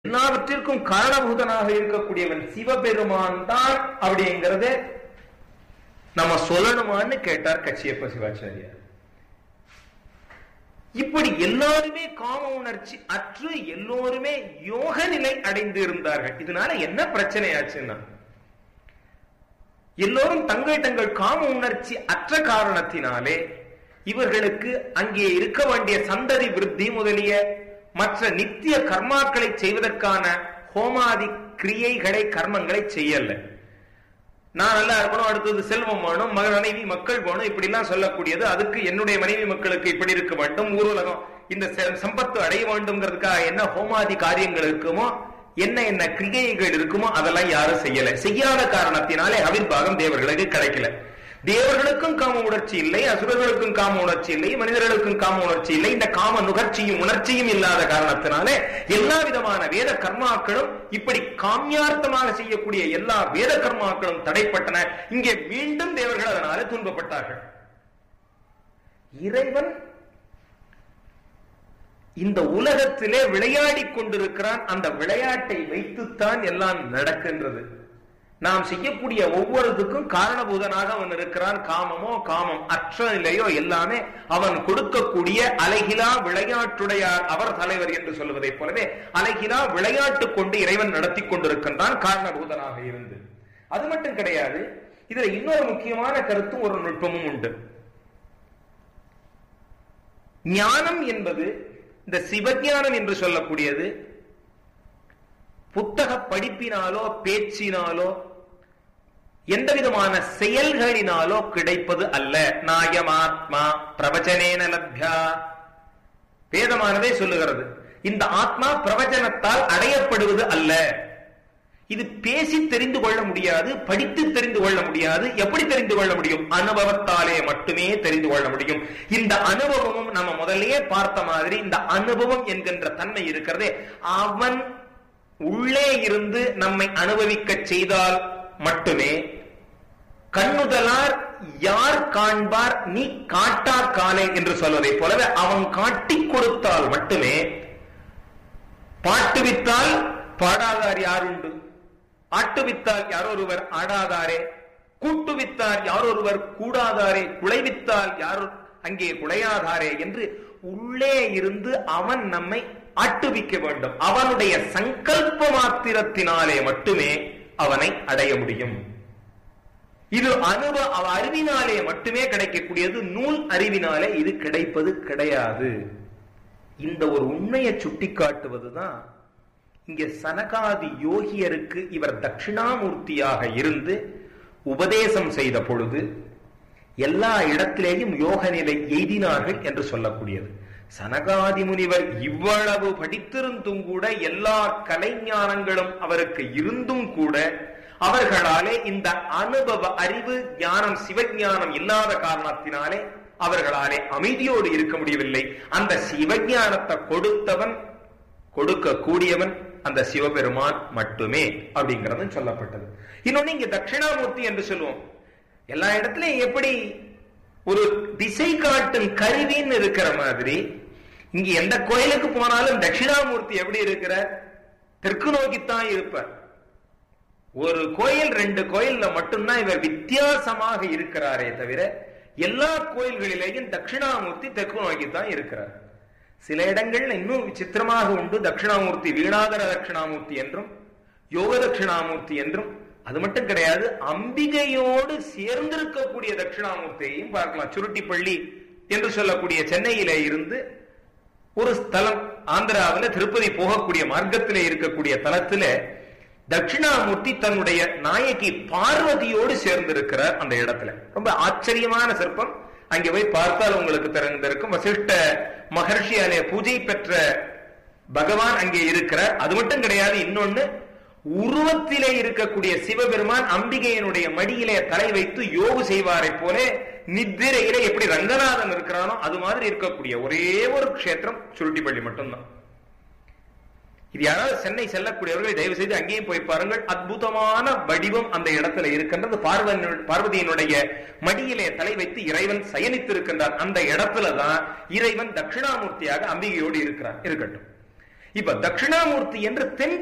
எல்லாவற்றிற்கும் காரணபூதனாக இருக்கக்கூடியவன் சிவபெருமான் தான் அப்படிங்கறத நம்ம சொல்லணுமான்னு கேட்டார் கச்சியப்ப சிவாச்சாரியார் இப்படி எல்லாருமே காம உணர்ச்சி அற்று எல்லோருமே யோக நிலை அடைந்து இருந்தார்கள் இதனால என்ன பிரச்சனை ஆச்சுன்னா எல்லோரும் தங்கள் தங்கள் காம உணர்ச்சி அற்ற காரணத்தினாலே இவர்களுக்கு அங்கே இருக்க வேண்டிய சந்ததி விருத்தி முதலிய மற்ற நித்திய கர்மாக்களை செய்வதற்கான ஹோமாதி கிரியைகளை கர்மங்களை செய்யல நான் நல்லா இருக்கணும் அடுத்தது செல்வம் வேணும் மனைவி மக்கள் வேணும் இப்படி எல்லாம் சொல்லக்கூடியது அதுக்கு என்னுடைய மனைவி மக்களுக்கு இப்படி இருக்க வேண்டும் ஊர்வலகம் இந்த சம்பத்து அடைய வேண்டும்ங்கிறதுக்காக என்ன ஹோமாதி காரியங்கள் இருக்குமோ என்ன என்ன கிரியைகள் இருக்குமோ அதெல்லாம் யாரும் செய்யல செய்யாத காரணத்தினாலே அவிர்வாகம் தேவர்களுக்கு கிடைக்கல தேவர்களுக்கும் காம உணர்ச்சி இல்லை அசுரர்களுக்கும் காம உணர்ச்சி இல்லை மனிதர்களுக்கும் காம உணர்ச்சி இல்லை இந்த காம நுகர்ச்சியும் உணர்ச்சியும் இல்லாத காரணத்தினாலே எல்லா விதமான வேத கர்மாக்களும் இப்படி காமியார்த்தமாக செய்யக்கூடிய எல்லா வேத கர்மாக்களும் தடைப்பட்டன இங்கே மீண்டும் தேவர்கள் அதனால துன்பப்பட்டார்கள் இறைவன் இந்த உலகத்திலே விளையாடி கொண்டிருக்கிறான் அந்த விளையாட்டை வைத்துத்தான் எல்லாம் நடக்கின்றது நாம் செய்யக்கூடிய ஒவ்வொருத்துக்கும் காரணபூதனாக அவன் இருக்கிறான் காமமோ காமம் அற்ற நிலையோ எல்லாமே அவன் கொடுக்கக்கூடிய அலைகிலா விளையாட்டுடையார் அவர் தலைவர் என்று சொல்வதைப் போலவே அலைகிலா விளையாட்டு கொண்டு இறைவன் நடத்தி கொண்டிருக்கின்றான் காரணபூதனாக இருந்து அது மட்டும் கிடையாது இதுல இன்னொரு முக்கியமான கருத்தும் ஒரு நுட்பமும் உண்டு ஞானம் என்பது இந்த சிவஞானம் என்று சொல்லக்கூடியது புத்தக படிப்பினாலோ பேச்சினாலோ எந்த விதமான செயல்களினாலோ கிடைப்பது அல்ல நாயமாத்மா பிரவச்சனேன லப்யா வேதமானதே சொல்லுகிறது இந்த ஆத்மா பிரவச்சனத்தால் அடையப்படுவது அல்ல இது பேசி தெரிந்து கொள்ள முடியாது படித்து தெரிந்து கொள்ள முடியாது எப்படி தெரிந்து கொள்ள முடியும் அனுபவத்தாலே மட்டுமே தெரிந்து கொள்ள முடியும் இந்த அனுபவமும் நம்ம முதல்லயே பார்த்த மாதிரி இந்த அனுபவம் என்கின்ற தன்மை இருக்கிறதே அவன் உள்ளே இருந்து நம்மை அனுபவிக்க செய்தால் மட்டுமே கண்ணுதலார் யார் காண்பார் நீ காட்டா காலே என்று சொல்வதை போலவே அவன் காட்டி கொடுத்தால் மட்டுமே பாட்டுவித்தால் பாடாதார் யாருண்டு ஆட்டுவித்தால் யாரொருவர் ஆடாதாரே கூட்டுவித்தார் யாரொருவர் கூடாதாரே குலைவித்தால் யாரோ அங்கே குலையாதாரே என்று உள்ளே இருந்து அவன் நம்மை ஆட்டுவிக்க வேண்டும் அவனுடைய சங்கல்ப மாத்திரத்தினாலே மட்டுமே அவனை அடைய முடியும் இது அனுபவ அறிவினாலே மட்டுமே கிடைக்கக்கூடியது நூல் அறிவினாலே இது கிடைப்பது கிடையாது இந்த ஒரு உண்மையை சுட்டி காட்டுவதுதான் இங்கே சனகாதி யோகியருக்கு இவர் தட்சிணாமூர்த்தியாக இருந்து உபதேசம் செய்த பொழுது எல்லா இடத்திலேயும் யோக நிலை எய்தினார்கள் என்று சொல்லக்கூடியது சனகாதி முனிவர் இவ்வளவு படித்திருந்தும் கூட எல்லா கலைஞானங்களும் அவருக்கு இருந்தும் கூட அவர்களாலே இந்த அனுபவ அறிவு ஞானம் சிவஞானம் இல்லாத காரணத்தினாலே அவர்களாலே அமைதியோடு இருக்க முடியவில்லை அந்த சிவஞானத்தை கொடுத்தவன் கொடுக்க கூடியவன் அந்த சிவபெருமான் மட்டுமே அப்படிங்கிறது சொல்லப்பட்டது இன்னொன்னு இங்க தட்சிணாமூர்த்தி என்று சொல்லுவோம் எல்லா இடத்துலயும் எப்படி ஒரு திசை காட்டும் கருவின்னு இருக்கிற மாதிரி இங்க எந்த கோயிலுக்கு போனாலும் தட்சிணாமூர்த்தி எப்படி இருக்கிற தெற்கு நோக்கித்தான் இருப்பார் ஒரு கோயில் ரெண்டு கோயில்ல மட்டும்தான் இவர் வித்தியாசமாக இருக்கிறாரே தவிர எல்லா கோயில்களிலேயும் தட்சிணாமூர்த்தி தெற்கு நோக்கித்தான் இருக்கிறார் சில இடங்கள்ல இன்னும் விசித்திரமாக உண்டு தட்சிணாமூர்த்தி வீணாதர தட்சிணாமூர்த்தி என்றும் யோக தட்சிணாமூர்த்தி என்றும் அது மட்டும் கிடையாது அம்பிகையோடு சேர்ந்திருக்கக்கூடிய தட்சிணாமூர்த்தியையும் பார்க்கலாம் சுருட்டிப்பள்ளி என்று சொல்லக்கூடிய சென்னையில இருந்து ஒரு ஸ்தலம் ஆந்திராவில் திருப்பதி போகக்கூடிய மார்க்கத்திலே இருக்கக்கூடிய தலத்துல தட்சிணாமூர்த்தி தன்னுடைய நாயகி பார்வதியோடு சேர்ந்திருக்கிறார் அந்த இடத்துல ரொம்ப ஆச்சரியமான சிற்பம் அங்கே போய் பார்த்தால் உங்களுக்கு தெரிந்திருக்கும் வசிஷ்ட மகர்ஷியாலே பூஜை பெற்ற பகவான் அங்கே இருக்கிறார் அது மட்டும் கிடையாது இன்னொன்னு உருவத்திலே இருக்கக்கூடிய சிவபெருமான் அம்பிகையினுடைய மடியிலே தலை வைத்து யோகு செய்வாரை போல நித்திரையில எப்படி ரங்கநாதன் இருக்கிறானோ அது மாதிரி இருக்கக்கூடிய ஒரே ஒரு கஷேத்திரம் சுருட்டிப்பள்ளி மட்டும்தான் இது யாராவது சென்னை செல்லக்கூடியவர்கள் தயவு செய்து அங்கேயும் போய் பாருங்கள் அற்புதமான வடிவம் அந்த இடத்துல இருக்கின்றது பார்வதியினுடைய மடியிலே தலை வைத்து இறைவன் சயனித்திருக்கின்றார் அந்த இடத்துல தான் இறைவன் தட்சிணாமூர்த்தியாக அம்பிகையோடு இருக்கிறார் இருக்கட்டும் இப்ப தட்சிணாமூர்த்தி என்று தென்